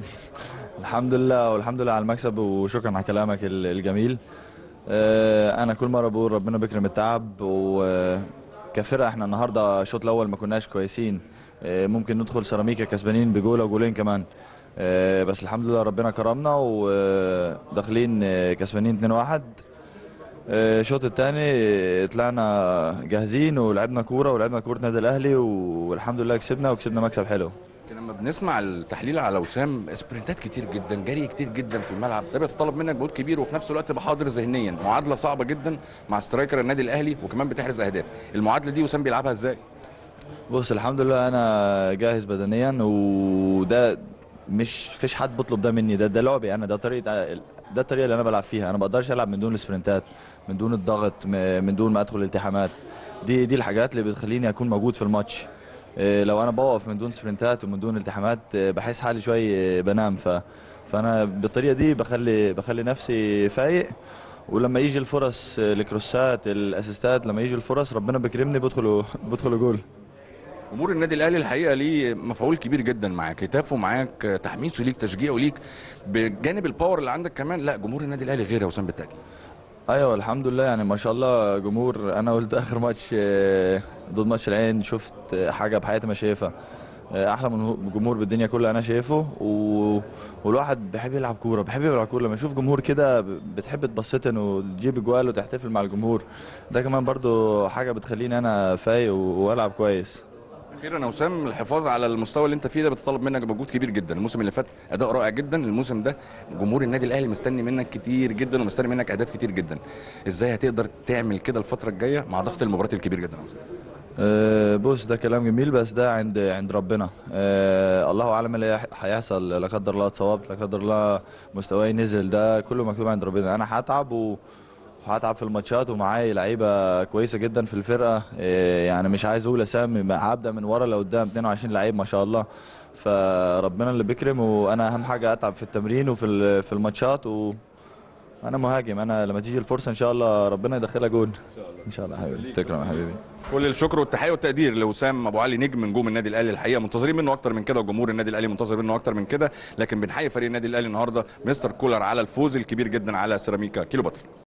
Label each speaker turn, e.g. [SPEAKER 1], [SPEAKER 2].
[SPEAKER 1] الحمد لله والحمد لله على المكسب وشكرا على كلامك ال- الجميل آه، انا كل مره بقول ربنا بيكرم التعب وكفرقه احنا النهارده الشوط الاول ما كناش كويسين آه، ممكن ندخل سيراميكا كسبانين بجول او جولين كمان آه، بس الحمد لله ربنا كرمنا وداخلين آه، كسبانين 2-1 آه، الشوط الثاني طلعنا جاهزين ولعبنا كوره ولعبنا كوره نادي الاهلي والحمد لله كسبنا وكسبنا مكسب حلو
[SPEAKER 2] لكن لما بنسمع التحليل على وسام سبرنتات كتير جدا جري كتير جدا في الملعب ده بيتطلب منك مجهود كبير وفي نفس الوقت تبقى حاضر ذهنيا معادله صعبه جدا مع سترايكر النادي الاهلي وكمان بتحرز اهداف المعادله دي وسام بيلعبها ازاي
[SPEAKER 1] بص الحمد لله انا جاهز بدنيا وده مش فيش حد بيطلب ده مني ده ده لعبي انا ده طريقه ده الطريقه اللي انا بلعب فيها انا ما بقدرش العب من دون السبرنتات من دون الضغط م- من دون ما ادخل التحامات دي دي الحاجات اللي بتخليني اكون موجود في الماتش إيه، لو انا بوقف من دون سبرنتات ومن دون التحامات إيه، بحس حالي شوي إيه، بنام ف فانا بالطريقه دي بخلي بخلي نفسي فايق ولما يجي الفرص إيه، الكروسات الاسيستات لما يجي الفرص ربنا بيكرمني بدخلوا بدخلوا جول
[SPEAKER 2] جمهور النادي الاهلي الحقيقه ليه مفعول كبير جدا معاك هتافه معاك تحميسه ليك تشجيعه ليك بجانب الباور اللي عندك كمان لا جمهور النادي الاهلي غير يا وسام بالتاكيد
[SPEAKER 1] ايوه الحمد لله يعني ما شاء الله جمهور انا قلت اخر ماتش آه، ضد ماتش العين شفت آه، حاجه بحياتي ما شايفها آه، احلى من هو- جمهور بالدنيا كلها انا شايفه و... والواحد بيحب يلعب كوره بيحب يلعب كوره لما يشوف جمهور كده ب- بتحب تبسطن وتجيب جوال وتحتفل مع الجمهور ده كمان برضو حاجه بتخليني انا فايق و- والعب كويس
[SPEAKER 2] اخيرا يا وسام الحفاظ على المستوى اللي انت فيه ده بيتطلب منك مجهود كبير جدا الموسم اللي فات اداء رائع جدا الموسم ده جمهور النادي الاهلي مستني منك كتير جدا ومستني منك اهداف كتير جدا ازاي هتقدر تعمل كده الفتره الجايه مع ضغط المباريات الكبير جدا يا وسام؟
[SPEAKER 1] أه، بص ده كلام جميل بس ده عند عند ربنا أه الله اعلم اللي هيح- هيحصل لا قدر الله اتصابت لا قدر الله مستواي نزل ده كله مكتوب عند ربنا انا هتعب و وهتعب في الماتشات ومعايا لعيبه كويسه جدا في الفرقه أه، يعني مش عايز اقول اسامي ما هبدا من ورا لقدام 22 لعيب ما شاء الله فربنا اللي بيكرم وانا اهم حاجه اتعب في التمرين وفي ال- في الماتشات و انا مهاجم انا لما تيجي الفرصه ان شاء الله ربنا يدخلها جون ان شاء الله حبيبي تكرم يا حبيبي
[SPEAKER 2] كل الشكر والتحيه والتقدير لوسام ابو علي نجم نجوم النادي الاهلي الحقيقه منتظرين منه اكتر من كده وجمهور النادي الاهلي منتظر منه اكتر من كده لكن بنحيي فريق النادي الاهلي النهارده مستر كولر على الفوز الكبير جدا على سيراميكا كيلوباترا